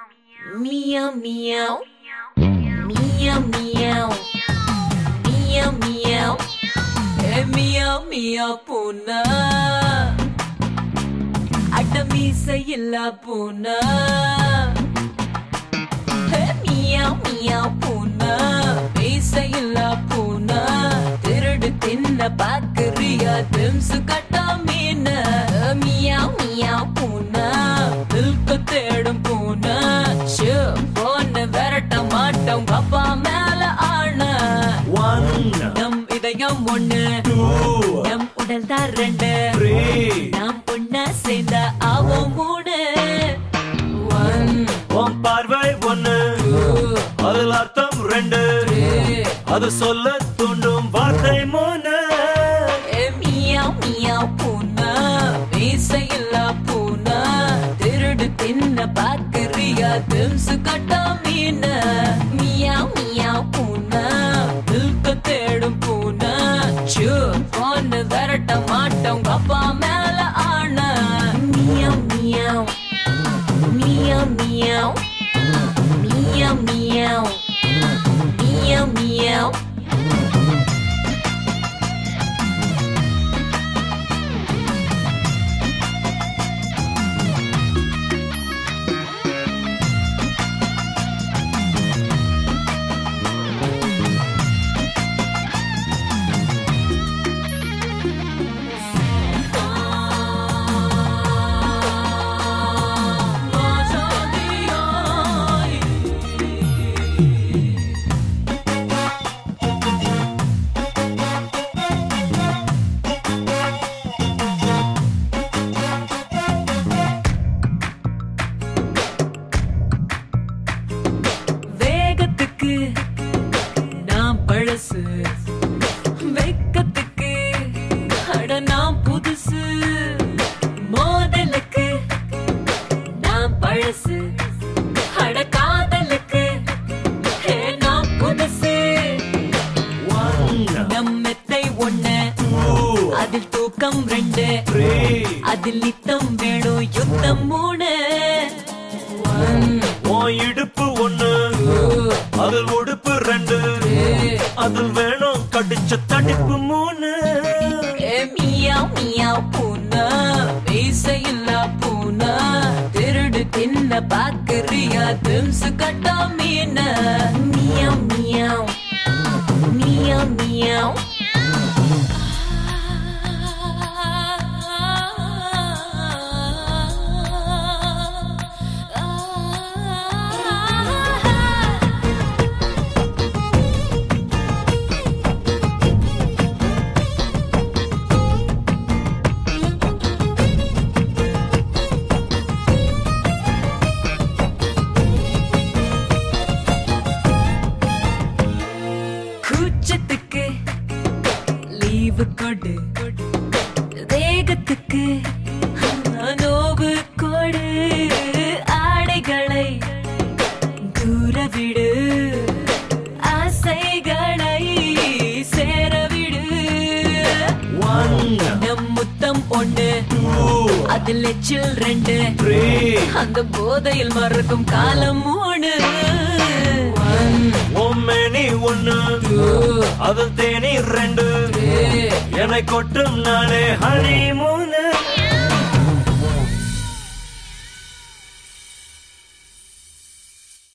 Meow meow. Meow meow. Meow meow. Hey meow meow பூனா அட மீசையில்லா பூனா Hey meow meow பூனா மீசையில்லா பூனா திருடு தின்ன பாக்குறியா திம்சு கட்டா மீன மியாவ் மியாவ் பூனா தில்கு தேடும் பூனா ஷூ போன விரட்ட மாட்டோம் அப்பா மேல ஆன One, நம் இதயம் ஒண்ணு two, நம் உடல் தான் ரெண்டு three. நாம் பொண்ணா சேர்ந்த ஆவோம் மூணு ஒன் உன் பார்வை ஒண்ணு அதில் அர்த்தம் ரெண்டு அது சொல்ல தூண்டும் வார்த்தை மூணு மியாவ் மியாவ் பூனா மீசையில்லா பூனா திருடு தின்ன பாக்குறியா திம்சு கட்டா மீன மியாவ் மியாவ் பூனா தில்க தேடும் பூனா சூ பொண்ணு விரட்ட மாட்டோம் அப்பா மேல ஆன meow meow meow meow meow meow meow meow வேகத்துக்கு நான் பழசு வெக்கத்துக்கு அட நான் புதுசு மோதலுக்கு நான் பழசு அட காதலுக்கு ஹே நான் புதுசு One, நம்மத்தை ஒண்ணு two, அதில் தூக்கம் ரெண்டு three. அதில் நித்தம் வேணும் யுத்தம் மூணு One, உன் இடுப்பு ஒண்ணு அதில் உடுப்பு ரெண்டு அதில் வேணும் கடிச்ச தடிப்பு மூணு ஏ மியாவ் மியாவ் பூனா மீசையில்லா பூனா திருடு தின்ன பாக்குறியா திம்சு கட்டா மீன மியாவ் மியாவ் மியாவ் மியாவ் கூச்சத்துக்கு லீவு கொடு வேகத்துக்கு நோவு கொடு ஆடைகளை தூர விடு ஆசைகளை சேர விடு One, நம் முத்தம் ஒண்ணு two, அதில் எச்சில் ரெண்டு three. அந்த போதையில் மறக்கும் காலம் மூணு One, உன் மேனி ஒண்ணு two, அதில் தேனி ரெண்டு three. என்னை கொட்டும் நாளே ஹனி மூணு